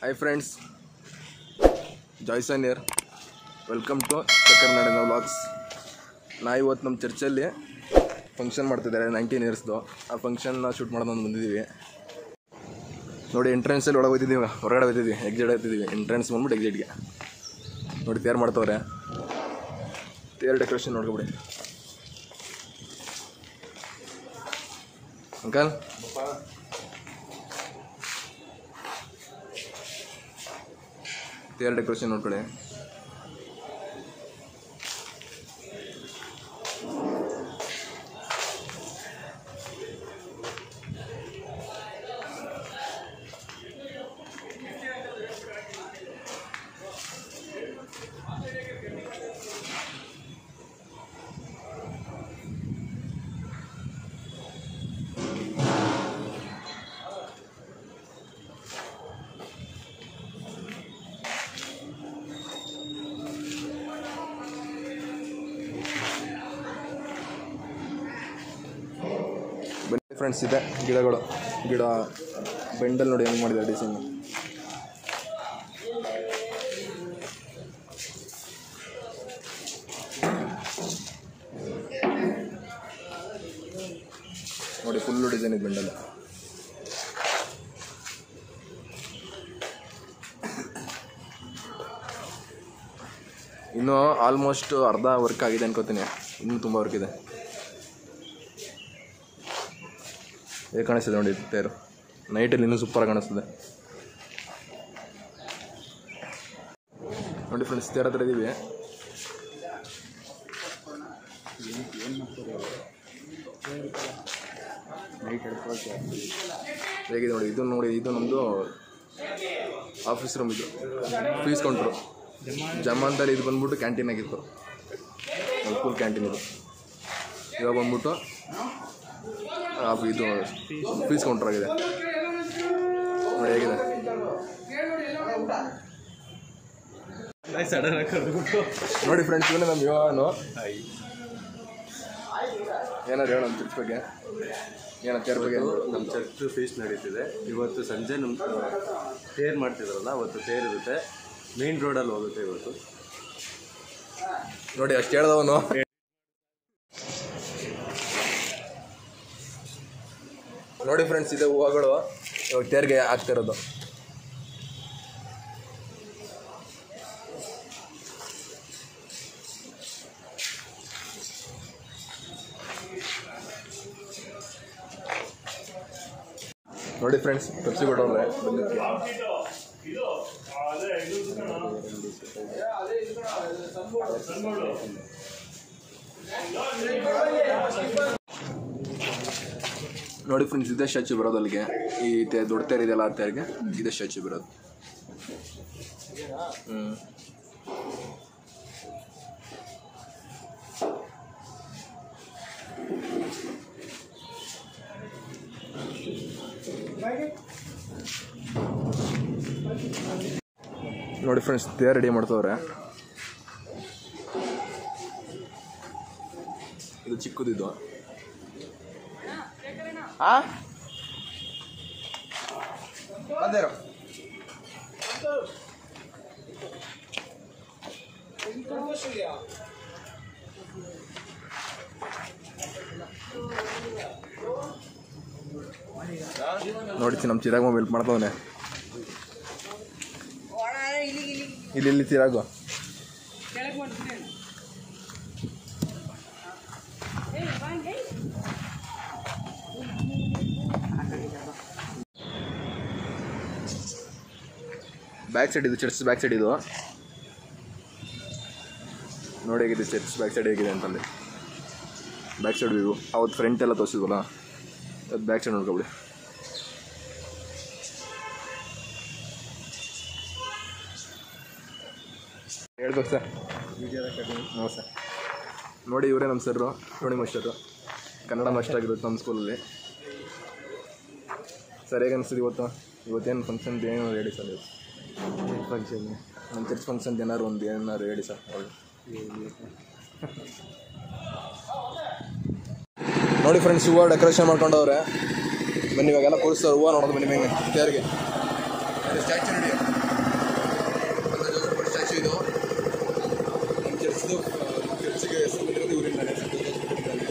Hi friends Joyson here welcome to Kannada vlogs ನಾ ಇವತ್ತು ನಮ್ಮ ಚರ್ಚಲ್ಲಿ ಫಂಕ್ಷನ್ ಮಾಡ್ತಿದ್ದಾರೆ ನೈನ್ಟೀನ್ ಇಯರ್ಸ್ದು ಆ ಫಂಕ್ಷನ್ನ ಶೂಟ್ ಮಾಡೋದು ಬಂದಿದ್ದೀವಿ ನೋಡಿ ಎಂಟ್ರೆನ್ಸಲ್ಲಿ ಒಳಗೆ ಹೋಗ್ತಿದ್ದೀವಿ ಹೊರಗಡೆ ಹೋಗ್ತಿದ್ದೀವಿ ಎಕ್ಸಿಟ್ ಹೋಗ್ತಿದ್ದೀವಿ ಎಂಟ್ರೆನ್ಸ್ ಬಂದ್ಬಿಟ್ಟು ಎಕ್ಸಿಟ್ಗೆ ನೋಡಿ ತಯಾರು ಮಾಡ್ತವ್ರೆ ತೇರ್ ಡೆಕೋರೇಷನ್ ನೋಡ್ಕೊಬಿಡಿ ಅಂಕಲ್ ತೇರ್ ಡೆಕೋರೇಷನ್ ನೋಡ್ಕೊಳ್ಳಿ ಬನ್ನಿ ಫ್ರೆಂಡ್ಸ್ ಇದೆ ಗಿಡಗಳು ಗಿಡ ಬೆಂಡಲ್ಲಿ ನೋಡಿ ಹೆಂಗೆ ಮಾಡಿದ್ದಾರೆ ಡಿಸೈನ್ ನೋಡಿ ಫುಲ್ಲು ಡಿಸೈನ್ ಇದೆ ಬೆಂಡಲ್ಲಿ ಇನ್ನೂ ಆಲ್ಮೋಸ್ಟ್ ಅರ್ಧ ವರ್ಕ್ ಆಗಿದೆ ಅನ್ಕೋತೀನಿ ಇನ್ನೂ ತುಂಬ ವರ್ಕ್ ಇದೆ ಹೇಗೆ ಕಾಣಿಸ್ತಿದೆ ನೋಡಿ ಟೈರು ನೈಟಲ್ಲಿ ಇನ್ನೂ ಸೂಪರಾಗಿ ಕಾಣಿಸ್ತದೆ ನೋಡಿ ಫ್ರೆಂಡ್ಸ್ ತೇರ ಹತ್ರ ಇದ್ದೀವಿ ಹೇಗಿದೆ ನೋಡಿ ಇದು ನೋಡಿ ಇದು ನಮ್ಮದು ಆಫೀಸ್ ರೂಮ್ ಇದು ಫೀಸ್ ಕೌಂಟ್ರು ಜಮಾನ್ದಲ್ಲಿ ಇದು ಬಂದ್ಬಿಟ್ಟು ಕ್ಯಾಂಟೀನ್ ಆಗಿತ್ತು ಫುಲ್ ಕ್ಯಾಂಟೀನ್ ಇದು ಇವಾಗ ಬಂದ್ಬಿಟ್ಟು ಆ, ಇದು ಫೀಸ್ ಕೌಂಟರ್ ಆಗಿದೆ ನೋಡಿ ಹೇಗಿದೆ ನೋಡಿ ಫ್ರೆಂಡ್ಸ್ ಇವನೇ ನಮ್ಮ ಯುವನು ಏನಾದ್ರು ಹೇಳೋ ನಮ್ಮ ಟ್ರಿಪ್ ಬಗ್ಗೆ ಏನೋ ತೇರ್ ಬಗ್ಗೆ ನಮ್ಮ ಚರ್ಚ್ ಫೀಸ್ಟ್ ನಡೀತಿದೆ ಇವತ್ತು ಸಂಜೆ ನಮ್ಮ ತೇರ್ ಮಾಡ್ತಿದ್ರಲ್ಲ ಅವತ್ತು ತೇರ್ ಇರುತ್ತೆ ಮೇನ್ ರೋಡಲ್ಲಿ ಹೋಗುತ್ತೆ ಇವತ್ತು ನೋಡಿ ಅಷ್ಟು ಹೇಳ್ದವನು ನೋಡಿ ಫ್ರೆಂಡ್ಸ್ ಇದೆ ಹೂವುಗಳು ಇವಾಗ ತೇರ್ಗೆ ಆಗ್ತಿರೋದು ನೋಡಿ ಫ್ರೆಂಡ್ಸ್ ಪೆಪ್ಸಿ ಕೊಟ್ಟವ್ರೆ ನೋಡಿ ಫ್ರೆಂಡ್ಸ್ ಇದೇ ಸ್ಟ್ಯಾಚು ಬರೋದು ಅಲ್ಲಿಗೆ ಈ ತೇ ದೊಡ್ಡ ತೇರ್ ಇದೆಯಲ್ಲ ಆ ತೇರಿಗೆ ಇದೇ ಸ್ಟ್ಯಾಚು ಬರೋದು ಹ್ಞೂ ನೋಡಿ ಫ್ರೆಂಡ್ಸ್ ತೇರ್ ರೆಡಿ ಮಾಡ್ತವ್ರೆ ಇದು ಚಿಕ್ಕದಿದ್ದು ಆ ಬಂದೇರು ನೋಡಿ ನಮ್ಮ ಚಿರಾಗ್ ಮೊಬೈಲ್ ಮಾಡ್ತವನೆ ಇಲ್ಲಿ ಇಲ್ಲಿ ಚಿರಾಗು ಬ್ಯಾಕ್ ಸೈಡ್ ಇದು ಚರ್ಚ್ ಬ್ಯಾಕ್ ಸೈಡ್ ಇದು ನೋಡಿ ಹೇಗಿದೆ ಚರ್ಚ್ ಬ್ಯಾಕ್ ಸೈಡ್ ಹೇಗಿದೆ ಅಂತಂದು ಬ್ಯಾಕ್ ಸೈಡ್ ವ್ಯೂ ಅವತ್ತು ಫ್ರಂಟ್ ಎಲ್ಲ ತೋರಿಸಿದ್ವಲ್ಲ ಅದು ಬ್ಯಾಕ್ ಸೈಡ್ ನೋಡ್ಕೊಬಿಡಿ ಹೇಳ್ಬೇಕು ಸರ್ ಹ್ಞೂ ಸರ್ ನೋಡಿ ಇವರೇ ನಮ್ಮ sir Tony master Kannada master ಆಗಿರುತ್ತೆ ನಮ್ಮ ಸ್ಕೂಲಲ್ಲಿ ಸರ್ ಹೇಗೆ ಅನಿಸ್ತದೆ ಇವತ್ತು ಇವತ್ತೇನು ಫಂಕ್ಷನ್ ಏನು ಹೇಳಿ ಸರ್ ಇವತ್ತು ಫಂಕ್ಷನ್ ನಮ್ಮ ಚರ್ಚ್ ಫಂಕ್ಷನ್ ಏನಾರು ಒಂದು ಏನಾರು ಹೇಳಿ ಸರ್ ಹೌದು ನೋಡಿ ಫ್ರೆಂಡ್ಸ್ ಹೂವು ಡೆಕೋರೇಷನ್ ಮಾಡ್ಕೊಂಡವ್ರೆ ಬನ್ನಿ ಇವಾಗೆಲ್ಲ ಕೂರಿಸ್ತಾರೆ ಹೂವು ನೋಡೋದು ಬನ್ನಿ ಮೇಲೆ ತೇರಿಗೆ ಸ್ಟ್ಯಾಚು ನೋಡಿ ಸ್ಟ್ಯಾಚು ಇದು ನಮ್ಮ ಚರ್ಚ್ದು ಚರ್ಚ್ಗೆ ಹೆಸರು ಬಂದಿರೋದು ಇವರಿಂದಾನೆ ಕೊಟ್ಟಿದ್ದಾನೆ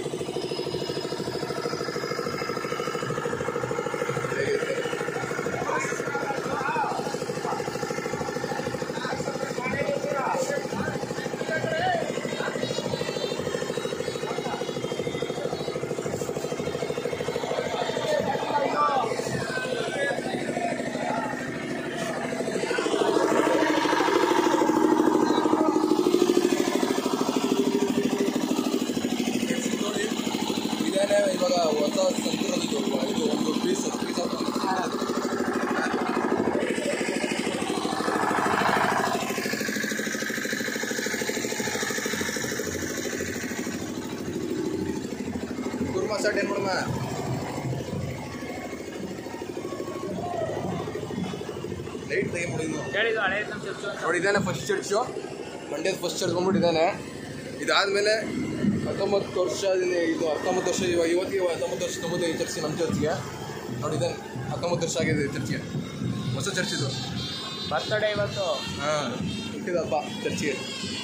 ನೋಡಿ ಇದೇನೆ ಇವಾಗ ಹೊಸ ಸಂತಿರೋದು ಇದು ಇದು ಒಂದು ಪೀಸ್ ಪೀಸ್ ಆಫ್ ಕುರ್ಮಾ ಸಟ್ ಏನು ಮಾಡಮ್ಮ ಲೈಟ್ ತೆಗಿಬಿಡಿ ಇನ್ನು ಹೇಳಿದ್ದು ಹಳೆ ನಮ್ಮ ಚರ್ಚು ಅಂತ ನೋಡಿ ಇದಾನೆ ಫಸ್ಟ್ ಚರ್ಚು ಮಂಡ್ಯದ ಫಸ್ಟ್ ಚರ್ಚ್ ಬಂದ್ಬಿಟ್ಟಿದ್ದಾನೆ ಇದಾದಮೇಲೆ ಹತ್ತೊಂಬತ್ತು ವರ್ಷ ಇದು ಹತ್ತೊಂಬತ್ತು ವರ್ಷ ಇವಾಗ ಇವತ್ತಿಗೆ ಹತ್ತೊಂಬತ್ತು ವರ್ಷ ತುಂಬುತ್ತೆ ಈ ಚರ್ಚ್ ನಮ್ಮ ಚರ್ಚ್ಗೆ ನೋಡಿ ಇದಾನೆ ಹತ್ತೊಂಬತ್ತು ವರ್ಷ ಆಗಿದೆ ಈ ಚರ್ಚ್ಗೆ ಹೊಸ ಚರ್ಚ್ ಇದು ಬರ್ತಡೇ ಇವತ್ತು ಹಾಂ ಹುಟ್ಟಿದಪ್ಪ ಚರ್ಚ್ಗೆ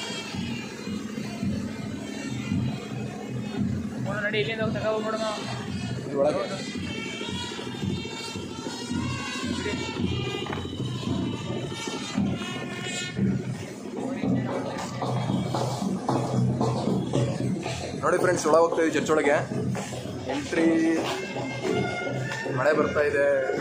ಮೂರು ನಡಿ ಇಲ್ಲಿಂದ ಹೋಗಿ ತಗೊಬಿಡೋಣ ಇದ್ರೊಳಗೆ ನೋಡಿ ಫ್ರೆಂಡ್ಸ್ ಒಳಗೆ ಹೋಗ್ತಾ ಇದ್ದೀವಿ ಚರ್ಚ್ ಒಳಗೆ ಎಂಟ್ರಿ ಮಳೆ ಬರ್ತಾ ಇದೆ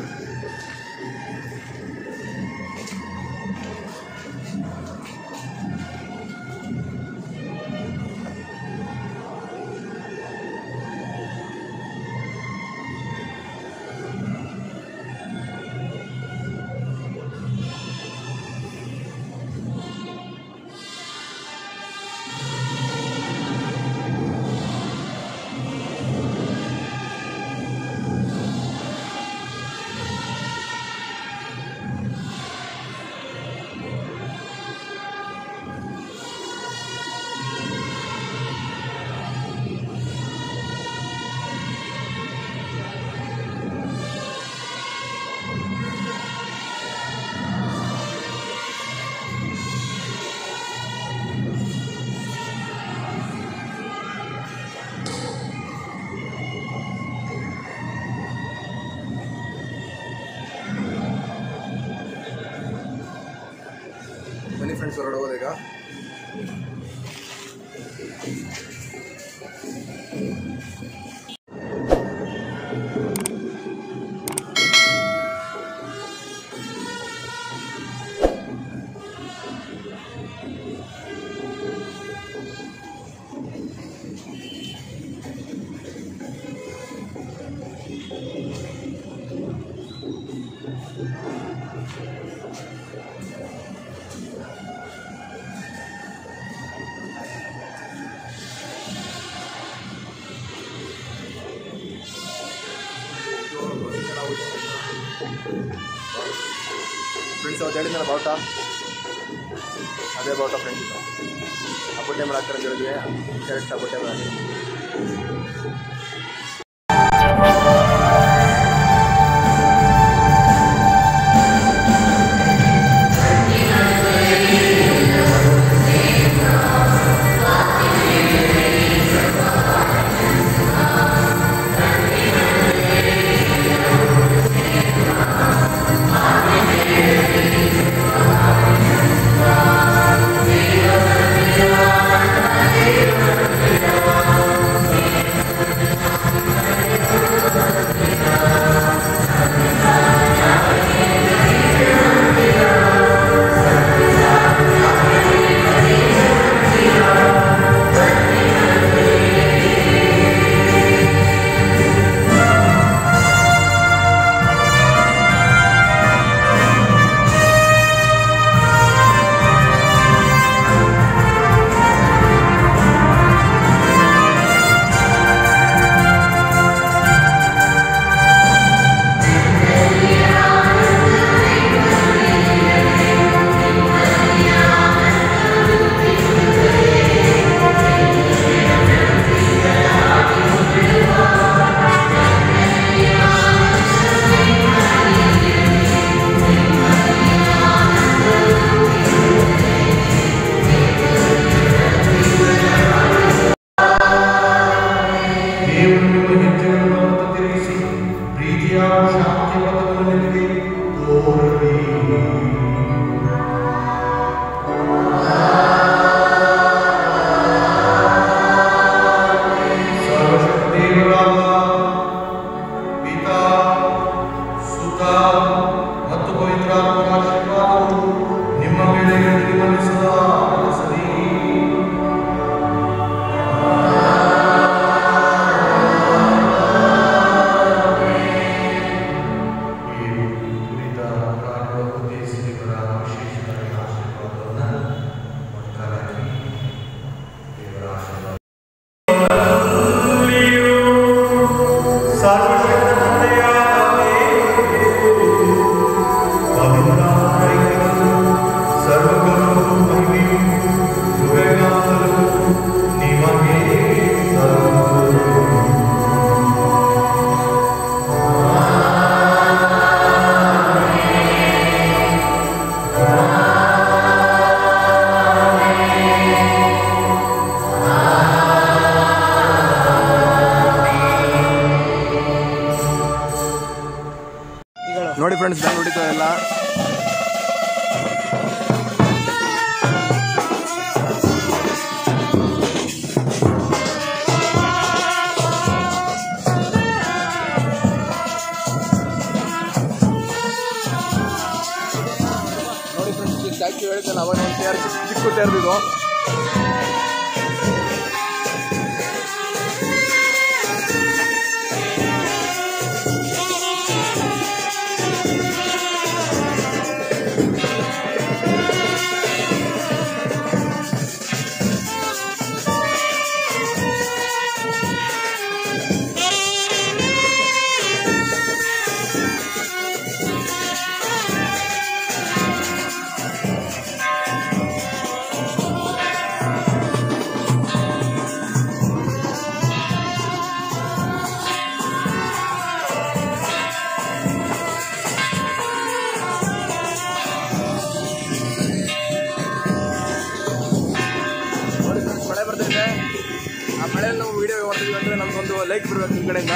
ಬನ್ನಿ ಫ್ರೆಂಡ್ಸ್ ಹೊರಗಡೆ ಹೋಗೋದು ಈಗ ಫ್ರೆಂಡ್ಸ್ ಅವತ್ತು ಹೇಳಿದ್ನಲ್ಲ ಬಾವುಟ ಅದೇ ಬಾವುಟ ಫ್ರೆಂಡ್ಸ್ ಹಬ್ಬಟ್ಟೆ ಮಾಡಾಕ್ತಾರೆ ಅಂತ ಹೇಳಿದ್ವಿ ಕರೆಕ್ಟ್ ಹಬ್ಬಟ್ಟೆ ಮಾಡಿ ನೋಡಿ ಫ್ರೆಂಡ್ಸ್ ಈ ಸ್ಟ್ಯಾಚ್ಯೂ ಹೇಳಿದ್ದಲ್ಲ ಅವಾಗ ಒಂದು ತೇರು ಚಿಕ್ಕ ಚಿಕ್ಕ ತೇರ್ದಿದ್ದು ನೋಡಿ ಫ್ರೆಂಡ್ಸ್ ಮಳೆ ಬರ್ತಿದೆ ಆ ಮಳೆಯಲ್ಲಿ ನಾವು ವಿಡಿಯೋ ಮಾಡ್ತಿದ್ವಿ ಅಂದರೆ ನಮಗೊಂದು ಲೈಕ್ ಬಿಡಬೇಕು ನಿಮ್ಮ ಕಡೆಯಿಂದ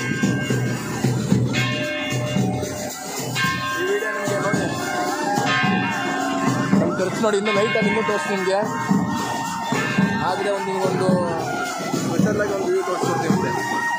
ಈ ವಿಡಿಯೋ ನಿಮಗೆ ನೋಡಿ ನಮ್ಮ ಖರ್ಚು ನೋಡಿ ಇನ್ನೂ ನೈಟಲ್ಲಿ ಇನ್ನೂ ತೋರಿಸ್ತೀನಿ ನಿಮಗೆ ಆದರೆ ಒಂದು ನಿಮಗೊಂದು ಸ್ಪೆಷಲಾಗಿ ಒಂದು ವ್ಯೂ ತೋರಿಸ್ಕೊಡ್ತೀನಿ ಮುಂದೆ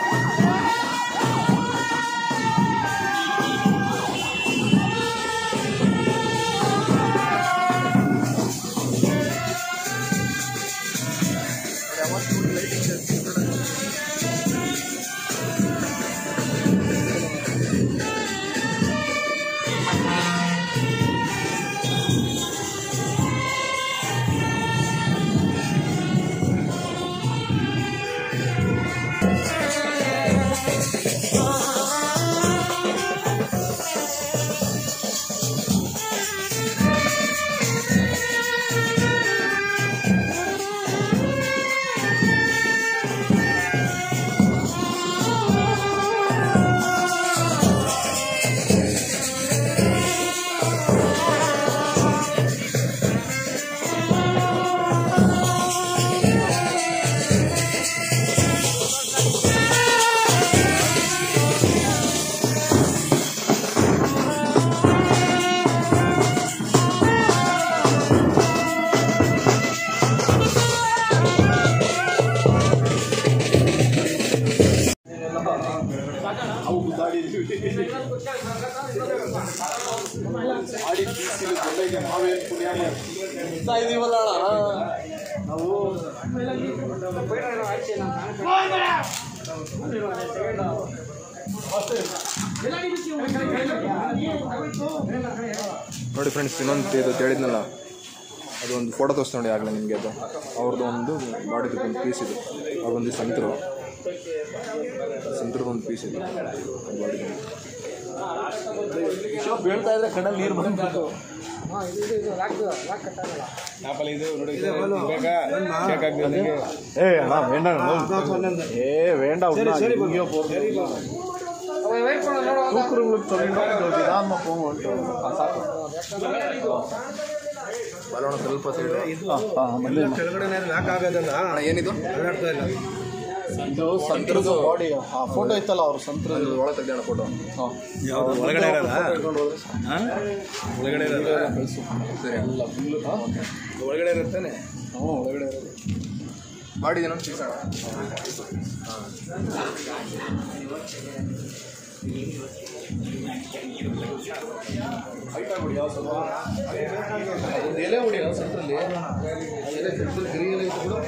ನೋಡಿ ಫ್ರೆಂಡ್ಸ್ ಇನ್ನೊಂದು ಇದು ಹೇಳಿದ್ನಲ್ಲ ಅದು ಒಂದು ಫೋಟೋ ತೋರಿಸ್ ನೋಡಿ ಆಗಲೇ ನಿಮಗೆ ಅದು ಅವ್ರದ್ದು ಒಂದು ಬಾಡಿದು ಒಂದು ಪೀಸ್ ಇದು ಅವ್ರೊಂದು ಸಂತರು ಸಂತರದ ಒಂದು ಪೀಸ್ ಇದು ಬಾಡಿದು ಬೀಳ್ತಾ ಇದ್ರೆ ಕಣ್ಣಲ್ಲಿ ನೀರು ಬಂದ್ಬಿಟ್ಟು ஏ வேண்டாம் எங்கேயோ போகிறது தூக்குறவங்களுக்கு சொல்லிட்டு நிதானமாக போங்க ಬಲೋಣ ಸ್ವಲ್ಪ ಸೈಡು ಅಣ್ಣ, ಏನಿದು ಇದು ಸಂತ್ರದ್ದು ಬಾಡಿ ಆ ಫೋಟೋ ಇತ್ತಲ್ಲ ಅವ್ರ ಸಂತ್ರದ್ದು ಅದು ಒಳಗೆ ತೆಗ್ದಣ್ಣ ಫೋಟೋ ಒಳಗಡೆ ಒಳಗಡೆ ಸರಿ ಒಳಗಡೆ ಇರುತ್ತಾನೆ ಹ್ಞೂ ಒಳಗಡೆ ಇರೋದು ಬಾಡಿ ಏನೋ ಪೀಸ್ ಅಣ್ಣ ಒಂದು ಎಲೆ ಹೊಡಿ ಸಂತ್ರಲ್ಲಿ ಎಲೆ ಸಂತ್ರಲ್ಲಿ ಗರಿ ಎಲೆ ಇತ್ತು ಬಿಡು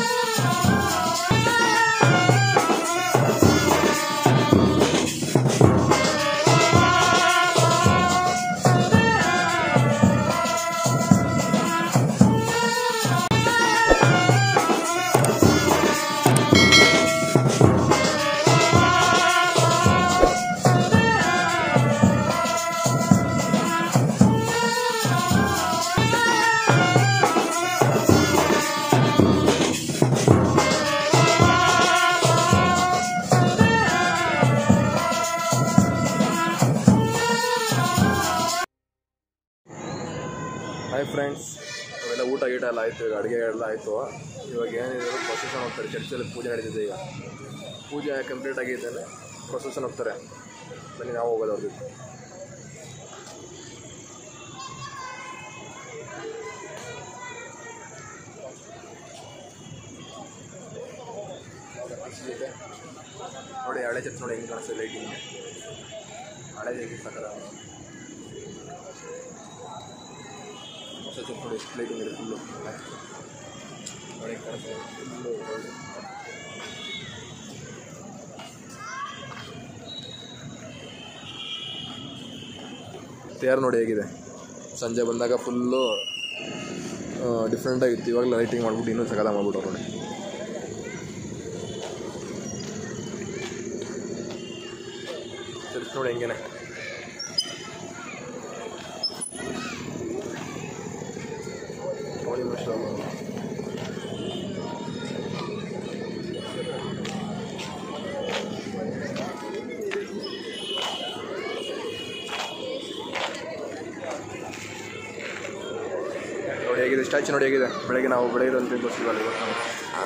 ನೋಡಿ ಫ್ರೆಂಡ್ಸ್ ಅವೆಲ್ಲ ಊಟ ಗೀಟ ಎಲ್ಲ ಆಯಿತು ಈಗ ಅಡುಗೆ ಎಲ್ಲ ಆಯಿತು ಇವಾಗ ಏನಿದೆ ಪ್ರೊಸೆಷನ್ ಹೋಗ್ತಾರೆ ಚರ್ಚಲ್ಲಿ ಪೂಜೆ ನಡೀತಿದೆ ಈಗ ಪೂಜೆ ಕಂಪ್ಲೀಟ್ ಆಗಿದ್ದಾನೆ ಪ್ರೊಸೆಷನ್ ಹೋಗ್ತಾರೆ ಬನ್ನಿ ನಾವು ಹೋಗೋದು ಅವ್ರ ಜೊತೆ ನೋಡಿ ಹಳೆ ಚರ್ಚ್ ನೋಡಿ ಹೆಂಗೆ ಕಾಣಿಸ್ತದೆ ಲೈಟಿಂಗ್ ಹಳೆ ಚರ್ಚ್ ಸಕಲ ಹೊಸ ಚರ್ಚ್ ನೋಡಿ ಎಷ್ಟು ಲೈಟಿಂಗ್ ಇದೆ ಫುಲ್ಲು ನೋಡಿ ಹೆಂಗೆ ಕಾಣಿಸ್ತದೆ ಫುಲ್ಲು ತೇರು ನೋಡಿ ಹೇಗಿದೆ ಸಂಜೆ ಬಂದಾಗ ಫುಲ್ಲು ಡಿಫ್ರೆಂಟಾಗಿತ್ತು ಇವಾಗಲೇ ಲೈಟಿಂಗ್ ಮಾಡ್ಬಿಟ್ಟು ಇನ್ನೂ ಸಕಲ ಮಾಡ್ಬಿಟ್ಟು ನೋಡಿ ಚರ್ಚ್ ನೋಡಿ ಹೆಂಗೇನೆ ನೋಡಿ ಮಾಸ್ಟರ್ ಅವ್ರು. ನೋಡಿ ಹೇಗಿದೆ ಸ್ಟ್ಯಾಚು ನೋಡಿ ಹೇಗಿದೆ ಬೆಳಗ್ಗೆ ನಾವು ಬೆಳಗ್ಗೆ ಅಂತ ತೋರಿಸಿದ್ವಲ್ಲ ಇವತ್ತು ನಾವು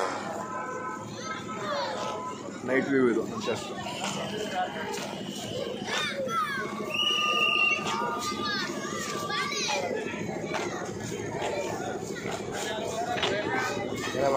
ನೈಟ್ ವ್ಯೂ ಇದು ಚರ್ಚ್ ಏನಮ್ಮ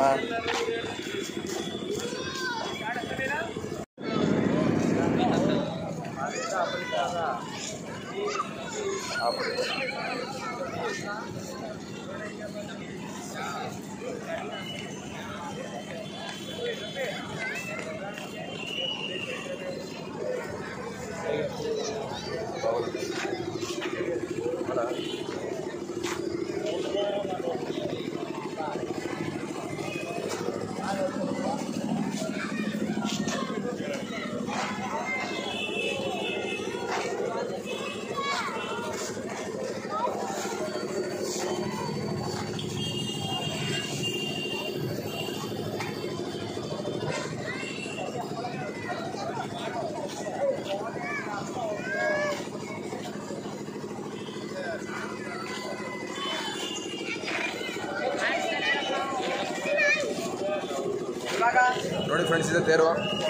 ನೋಡಿ ಫ್ರೆಂಡ್ಸ್ ಇದೆ ತೇರು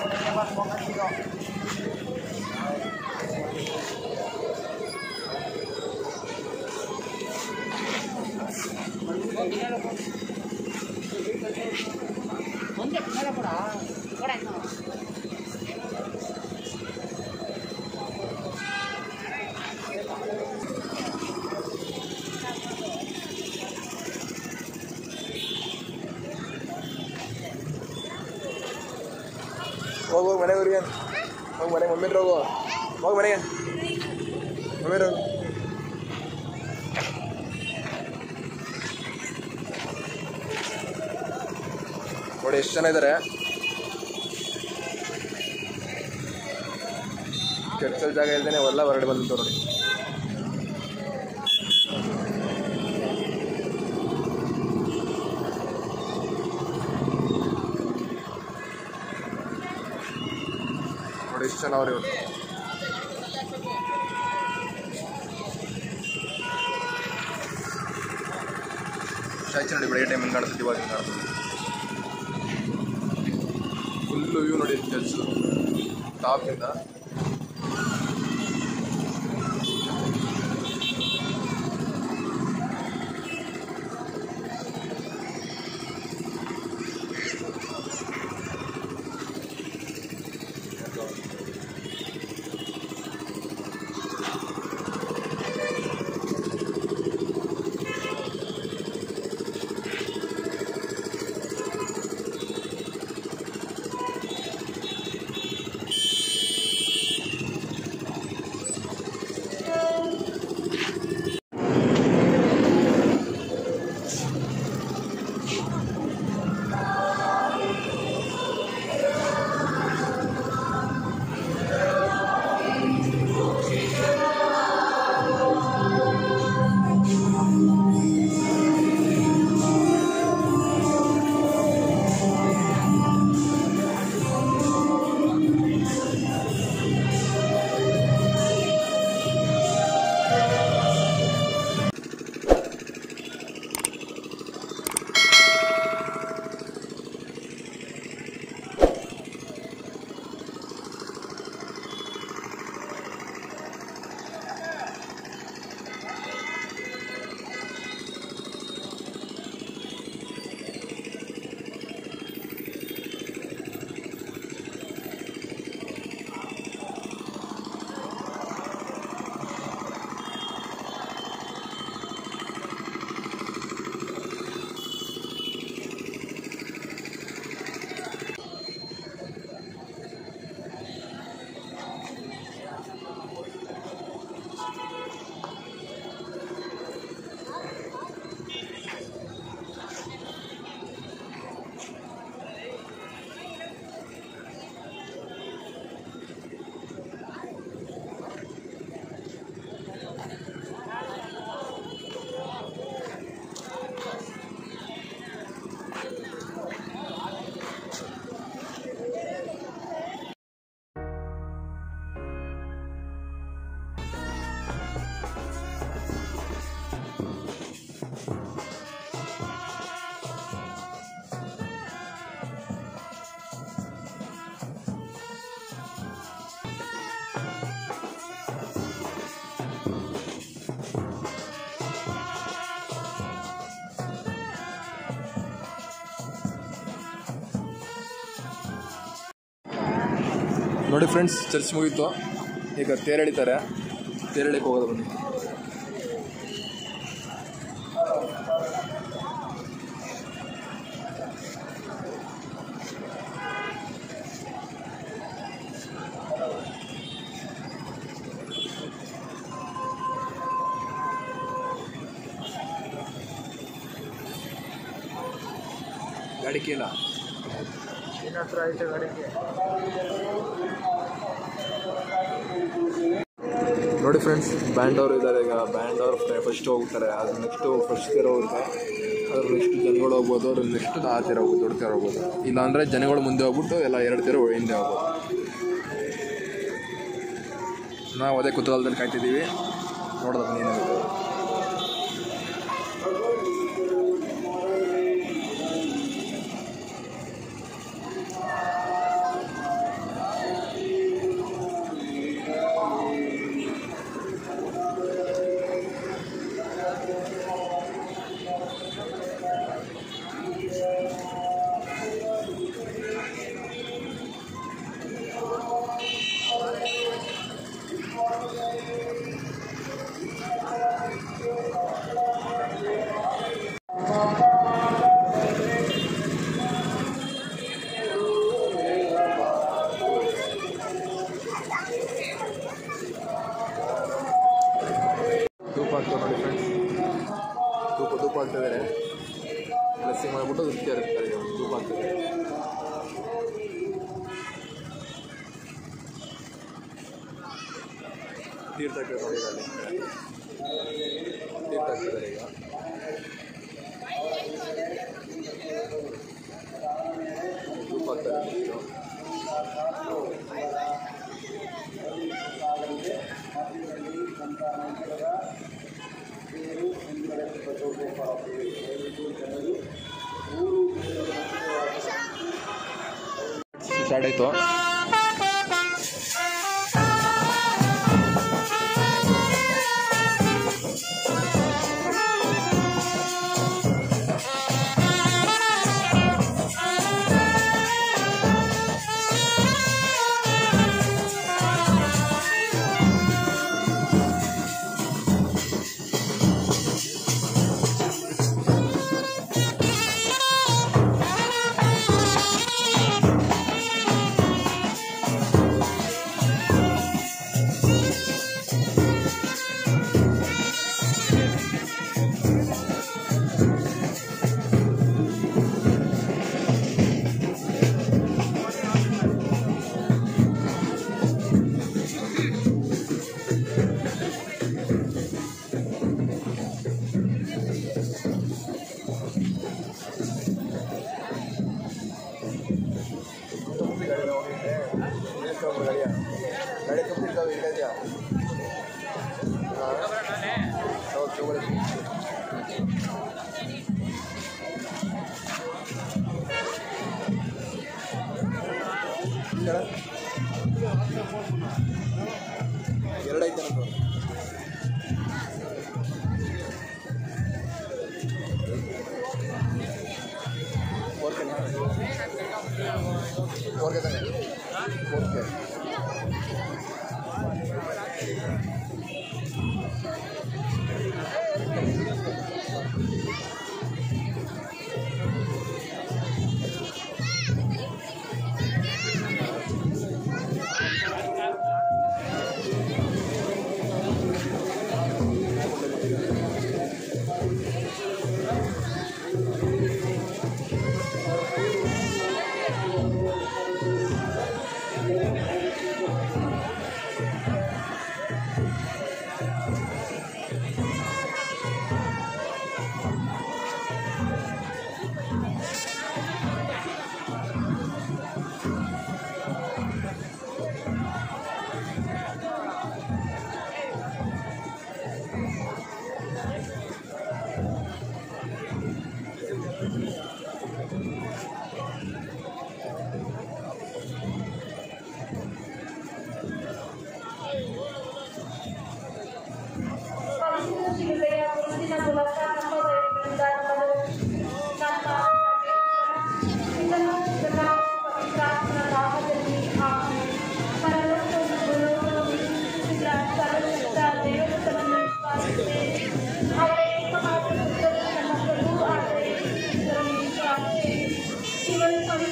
ಹೋಗು ಹೋಗಿ ಮನೆಗೆ ಊರಿಗೆ ಹೋಗಿ ಮನೆಗೆ ಮಮ್ಮಿ ಹತ್ರ ಹೋಗು ಹೋಗಿ ಮನೆಗೆ ಮಮ್ಮಿ ಹತ್ರ ಹೋಗು ನೋಡಿ ಎಷ್ಟು ಜನ ಇದ್ದಾರೆ ಚರ್ಚಲ್ಲಿ ಜಾಗ ಇಲ್ದೇನೆ ಎಲ್ಲ ಹೊರಗಡೆ ಬಂದಿತ್ತು ನೋಡಿ ನೋಡಿ ಎಷ್ಟು ಜನ ಅವ್ರು ಇವರು ಸ್ಟ್ಯಾಚು ನೋಡಿ ಬೆಳಗ್ಗೆ ಟೈಮಿಂಗ್ ಕಾಣಿಸುತ್ತೆ ಇವಾಗ ಹಿಂಗ್ ಕಾಣಿಸುತ್ತೆ ಫುಲ್ಲು ವ್ಯೂ ನೋಡಿ ಚರ್ಚ್ ಟಾಪಿಂದ ನೋಡಿ ಫ್ರೆಂಡ್ಸ್ ಚರ್ಚ್ ಮುಗೀತು ಈಗ ತೇರು ಎಳಿತಾರೆ ತೇರು ಎಳಿಕ್ಕೆ ಹೋಗೋದು ಬನ್ನಿ ಗಾಡಿ ಕೇಳ ಇನ್ನ ಹತ್ರ ಐತೆ ಗಾಡಿಗೆ ನೋಡಿ ಫ್ರೆಂಡ್ಸ್ ಬ್ಯಾಂಡ್ ಅವರು ಇದ್ದಾರೆ ಈಗ ಬ್ಯಾಂಡ್ ಅವರು ಫಸ್ಟ್ ಹೋಗ್ತಾರೆ ಅದು ನೆಕ್ಸ್ಟು ಫಸ್ಟ್ ತೀರ ಹೋಗುತ್ತೆ ಅದ್ರ ನೆಕ್ಸ್ಟ್ ಜನಗಳು ಹೋಗ್ಬೋದು ಅದ್ರ ನೆಕ್ಸ್ಟ್ ಆ ತೀರ ಹೋಗ್ಬೋದು ದೊಡ್ಡ ತೀರ ಹೋಗ್ಬೋದು ಇಲ್ಲಾಂದರೆ ಜನಗಳು ಮುಂದೆ ಹೋಗ್ಬಿಟ್ಟು ಎಲ್ಲ ಎರಡು ತೀರ ಹಿಂದೆ ಹೋಗ್ಬೋದು ನಾವು ಅದೇ ಕುತೂಹಲದಲ್ಲಿ ಕಾಯ್ತಿದ್ದೀವಿ ನೋಡೋದು ಏನಾಗುತ್ತೆ ಧೂಪ ಹಾಕ್ತಾರೆ ನೋಡಿ ಫ್ರೆಂಡ್ಸ್ ಧೂಪ ಧೂಪ ಹಾಕ್ತಿದ್ದಾರೆ ಬ್ಲೆಸ್ಸಿಂಗ್ ಮಾಡಿಬಿಟ್ಟು ನೃತ್ಯ ಇರ್ತಾರೆ ಈಗ ಧೂಪ ಹಾಕ್ತಿದ್ದಾರೆ ತೀರ್ಥ ಹಾಕ್ತಾರೆ ನೋಡಿ ಈಗ ಅಲ್ಲಿ ತೀರ್ಥ ಹಾಕ್ತಿದ್ದಾರೆ ಈಗ ಧೂಪ ಹಾಕ್ತಾರೆ next. ಸ್ಟಾರ್ಟ್ ಆಯಿತು ಗಾಡಿ ಕಂಪ್ಲೀಟ್ ಇದಾವೆ ಇಲ್ಲ ಇದೆಯಾ ಹೌದು ತಗೊಳ್ಳಿ ಎರಡೈತೆ ನಂದು ಓಕೆನಾ ಓಕೆ ತಾನೆ ಓಕೆ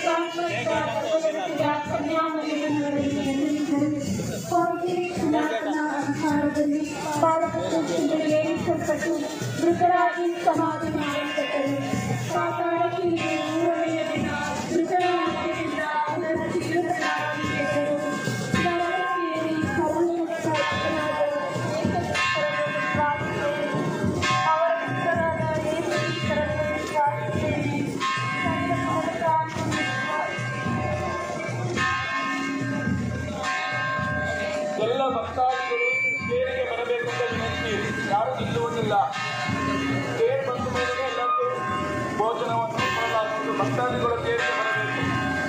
ಮೃತರಾಗಿ ಸಮಾಧಿ ಮಾಡಲ್ಪಟ್ಟರು ಪಾತಾಳಕ್ಕೆ ಮೂರನೆಯ ದಿನ ಮೃತರಾಗಿದ್ದರಿಂದ ಅವರ ಜೀವಿತರಾಗಿದ್ದರು ನರಕೇರಿ ಸರ್ವಶಕ್ತನಾದ ಏಕಸತ್ಯವನ್ನು ವಿಶ್ವಾಸಿಸುತ್ತೇನೆ. ಅವರ ಪುತ್ರರಾದ ಯೇಸುಕ್ರಿಸ್ತರನ್ನು ವಿಶ್ವಾಸಿಸುತ್ತೇನೆ. ನನ್ನ ಮೂಲಕ ಎಲ್ಲ ಭಕ್ತಾದಿಗಳು ತೇರಿಗೆ ಬರಬೇಕೆಂದ ವಿನಂತಿ ಯಾರು ನಿಲ್ಲುವುದಿಲ್ಲ ತೇರು ಬಂದ ಮೇಲೆ ಎಲ್ಲರಿಗೂ ಭೋಜನವನ್ನು ಕೊಡಲಾಗುವುದು ಭಕ್ತಾದಿಗಳು ತೇರಿಗೆ ಬರಬೇಕು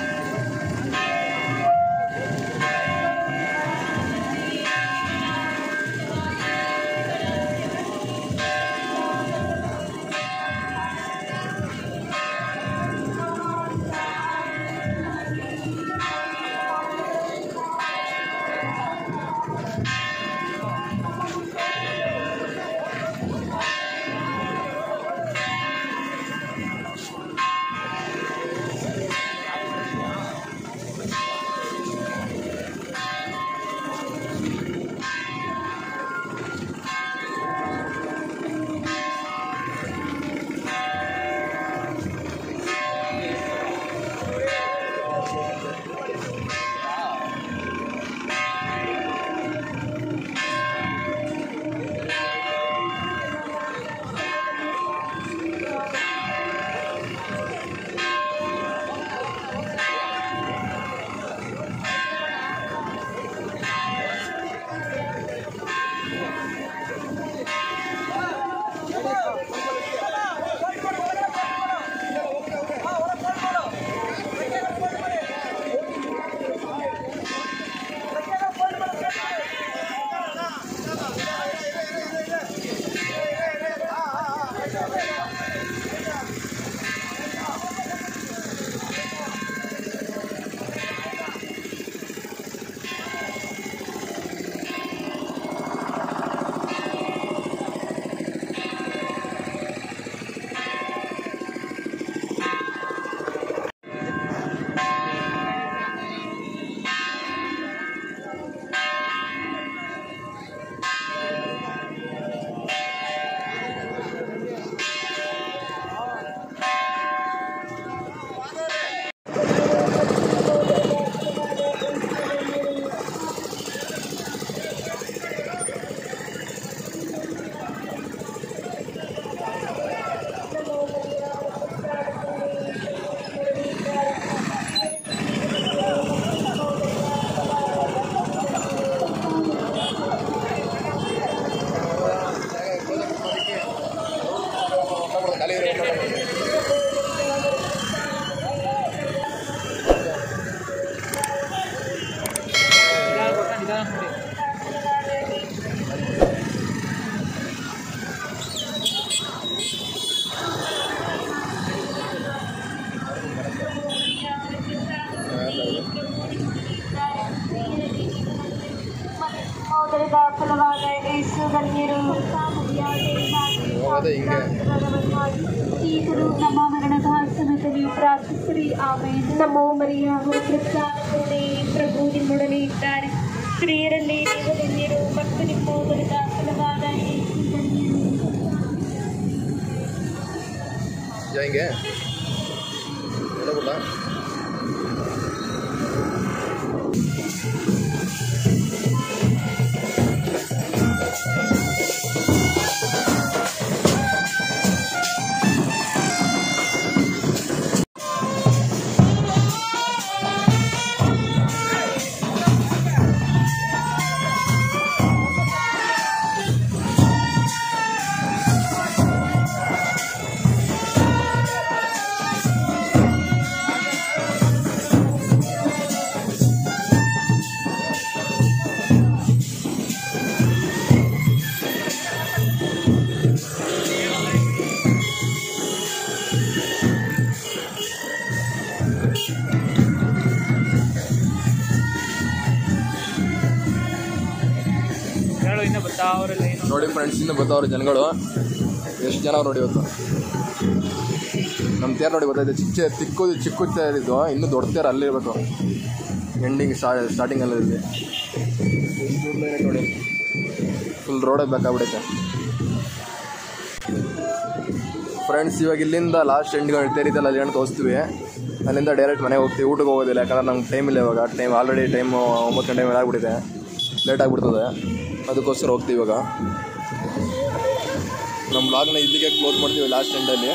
ಮೊದಲದ ಫಲವಾದ ಯೇಸು ಧನ್ಯರು ಈಗಲೂ ನಮ್ಮ ಮರಣದ ಸಮಯದಲ್ಲಿ ಪ್ರಾರ್ಥಿಸಿರಿ ಆಮೇಲೆ ನಮೋ ಮರಿಯ ಕೃಷ್ಣಾನೇ ಪ್ರಭು ನಿಮ್ಮೊಡನೆ ಇದ್ದಾರೆ ಸ್ತ್ರೀಯರಲ್ಲಿ ನೀವು ಧನ್ಯರು ಮತ್ತು ನಿಮ್ಮ ಮೊದಲದ ಫಲವಾದ ಯೇಸು ಧನ್ಯರು ಹೆಂಗೆ ನೋಡಬೋದಾ ಹೇಳು ಇನ್ನು ಬರ್ತಾವ್ರಲ್ಲ ಏನು ನೋಡಿ ಫ್ರೆಂಡ್ಸ್ ಇನ್ನು ಬರ್ತಾವ್ರೆ ಜನಗಳು ಎಷ್ಟು ಜನ ಅವ್ರು ನೋಡಿ ಇವತ್ತು ನಮ್ಮ ತೇರು ನೋಡಿ ಗೊತ್ತಾಯ್ತು ಚಿಕ್ಕ ಚಿಕ್ಕದು ಚಿಕ್ಕ ತೇರು ಇದು ಇನ್ನೂ ದೊಡ್ಡ ತೇರು ಅಲ್ಲಿರ್ಬೇಕು ಎಂಡಿಂಗ್ ಸ್ಟಾರ್ಟಿಂಗಲ್ಲಿ ಇದೆ ನೋಡಿ ಫುಲ್ ರೋಡೇ ಬೇಕಾಗ್ಬಿಡುತ್ತೆ ಫ್ರೆಂಡ್ಸ್ ಇವಾಗ ಇಲ್ಲಿಂದ ಲಾಸ್ಟ್ ಎಂಡ್ಗಳು ತೇರಿದಲ್ಲ ಅಲ್ಲಿ ಏನು ತೋರಿಸ್ತೀವಿ ಅಲ್ಲಿಂದ ಡೈರೆಕ್ಟ್ ಮನೆಗೆ ಹೋಗ್ತೀವಿ ಊಟಕ್ಕೆ ಹೋಗೋದಿಲ್ಲ ಯಾಕಂದ್ರೆ ನಮ್ಗೆ ಟೈಮ್ ಇಲ್ಲ ಇವಾಗ ಟೈಮ್ ಆಲ್ರೆಡಿ ಟೈಮ್ ಒಂಬತ್ತು ಗಂಟೆ ಮೇಲೆ ಆಗ್ಬಿಟ್ಟಿದೆ ಲೇಟ್ ಆಗಿಬಿಡ್ತದೆ ಅದಕ್ಕೋಸ್ಕರ ಹೋಗ್ತೀವಿ ಇವಾಗ ನಮ್ಮ ಬ್ಲಾಗ್ನ ಇಲ್ಲಿಗೆ ಕ್ಲೋಸ್ ಮಾಡ್ತೀವಿ ಲಾಸ್ಟ್ ಎಂಡಲ್ಲಿ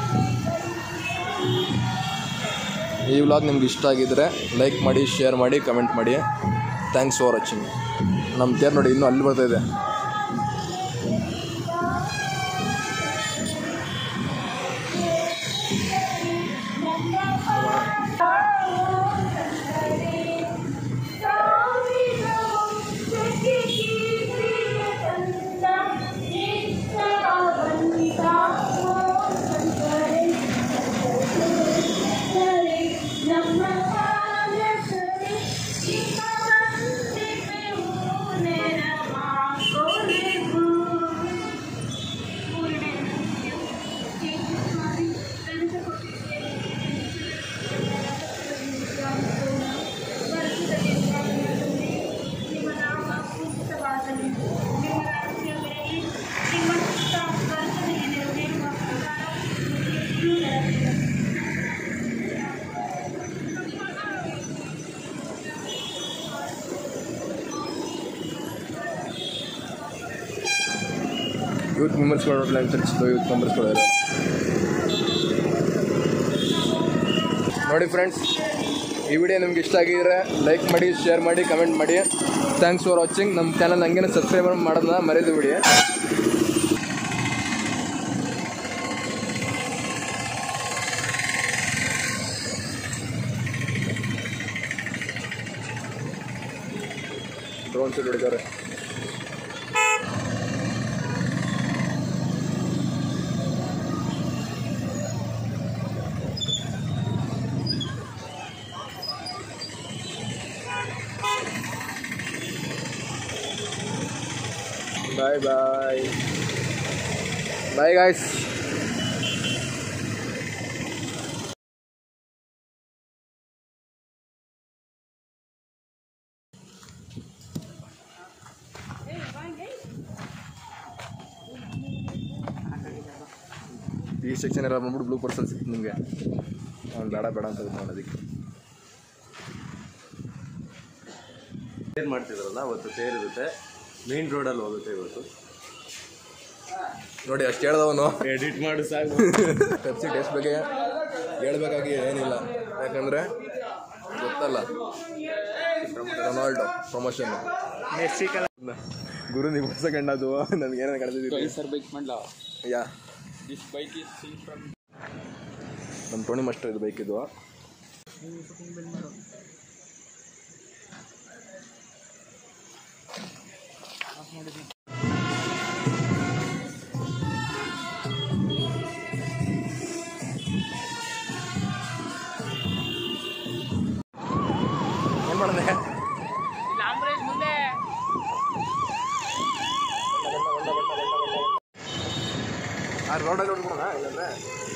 ಈ ವ್ಲಾಗ್ ನಿಮ್ಗೆ ಇಷ್ಟ ಆಗಿದ್ರೆ ಲೈಕ್ ಮಾಡಿ ಶೇರ್ ಮಾಡಿ ಕಮೆಂಟ್ ಮಾಡಿ ಥ್ಯಾಂಕ್ಸ್ ಫಾರ್ ವಾಚಿಂಗ್ ನಮ್ಮ ತೇರು ನೋಡಿ ಇನ್ನೂ ಅಲ್ಲಿ ಬರ್ತಾ ಇದೆ ನಿಮ್ಮ ನಾಮ ಪೂಜಿತವಾಗಲಿ ನಿಮ್ಮ ರಾಜ್ಯ ಬರಲಿ ನಿಮ್ಮ ಚಿತ್ತ ಸ್ವರ್ಗದಲ್ಲಿ ನೆರವೇರುವ ಪ್ರಕಾರ ಭೂಮಿಯಲ್ಲಿಯೂ ನೆರವೇರಲಿ. ಯೂತ್ ಮೆಂಬರ್ಸ್ಗಳು ಪ್ಲಾನ್ ತಿಳಿಸಿದ್ದು ಯೂತ್ ಮೆಂಬರ್ಸ್ಗಳು ಇದ್ದಾರೆ. ನೋಡಿ ಫ್ರೆಂಡ್ಸ್ ಈ ವಿಡಿಯೋ ನಿಮ್ಗೆ ಇಷ್ಟ ಆಗಿದ್ರೆ ಲೈಕ್ ಮಾಡಿ ಶೇರ್ ಮಾಡಿ ಕಮೆಂಟ್ ಮಾಡಿ ಥ್ಯಾಂಕ್ಸ್ ಫಾರ್ ವಾಚಿಂಗ್ ನಮ್ಮ ಚಾನಲ್ ಹಂಗೇನೆ ಸಬ್ಸ್ಕ್ರೈಬ್ ಮಾಡೋದನ್ನ ಮರೆಯದು ಬಿಡಿ ಡ್ರೋನ್ ಶೂಟ್ ಹೊಡಿತಾರೆ ಬಾಯ್ ಬಾಯ್ ಬಾಯ್ ಗಾಯ್ಸ್ ಈ ಸೆಕ್ಷನ್ ಎಲ್ಲ ಬಂದ್ಬಿಟ್ಟು ಬ್ಲೂ ಪರ್ಸಲ್ ಸಿಕ್ತು ನಿಮಗೆ ಅವ್ನು ಬೇಡ ಬೇಡ ಅಂತ ನಾನು ಅದಕ್ಕೆ ತೇರು ಮಾಡ್ತಿದ್ರಲ್ಲ ಅವತ್ತು ತೇರಿರುತ್ತೆ ಮೇನ್ ರೋಡಲ್ಲಿ ಹೋಗುತ್ತೆ ಇವತ್ತು ನೋಡಿ ಅಷ್ಟು ಹೇಳ್ದವನು ಎಡಿಟ್ ಮಾಡಿ ಸಾಕು ಪೆಪ್ಸಿ ಟೇಸ್ಟ್ ಬಗ್ಗೆ ಹೇಳ್ಬೇಕಾಗಿ ಏನಿಲ್ಲ ಯಾಕಂದರೆ ಗೊತ್ತಲ್ಲ ರೊನಾಲ್ಡೋ ಪ್ರಮೋಷನ್ ಗುರು ನೀವು ಸೆಕೆಂಡ್ ಅದು ನನಗೆ ಏನೇನು ಕಳೆದಿದ್ದೀರಿ ಸರ್ ಬೈಕ್ ಮಾಡ್ಲಾ yeah this bike is seen from ನಮ್ಮ ಟೋಣಿ ಮಾಸ್ಟರ್ ಇದು ಬೈಕ್ ಇದು ಏನು ಮಾಡಿದೆ ಆ ರೋಡಲ್ಲಿ ಹೊಡ್ಬಿಡೋಣ ಇಲ್ಲಾಂದ್ರೆ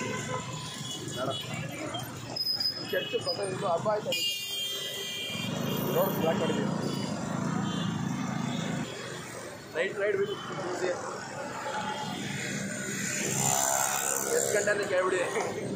ಕೆಟ್ಟು ಪಕ್ಕ ಇದು ಹಬ್ಬ ಆಯ್ತು ರೋಡ್ ಬ್ಲಾಕ್ ಮಾಡಿದ್ವಿ ರೈಟ್ ರೈಟ್ ಬಿಟ್ಟು ಎಷ್ಟು ಗಂಟೆ ಅಂತ ಕೇಳ್ಬಿಡಿ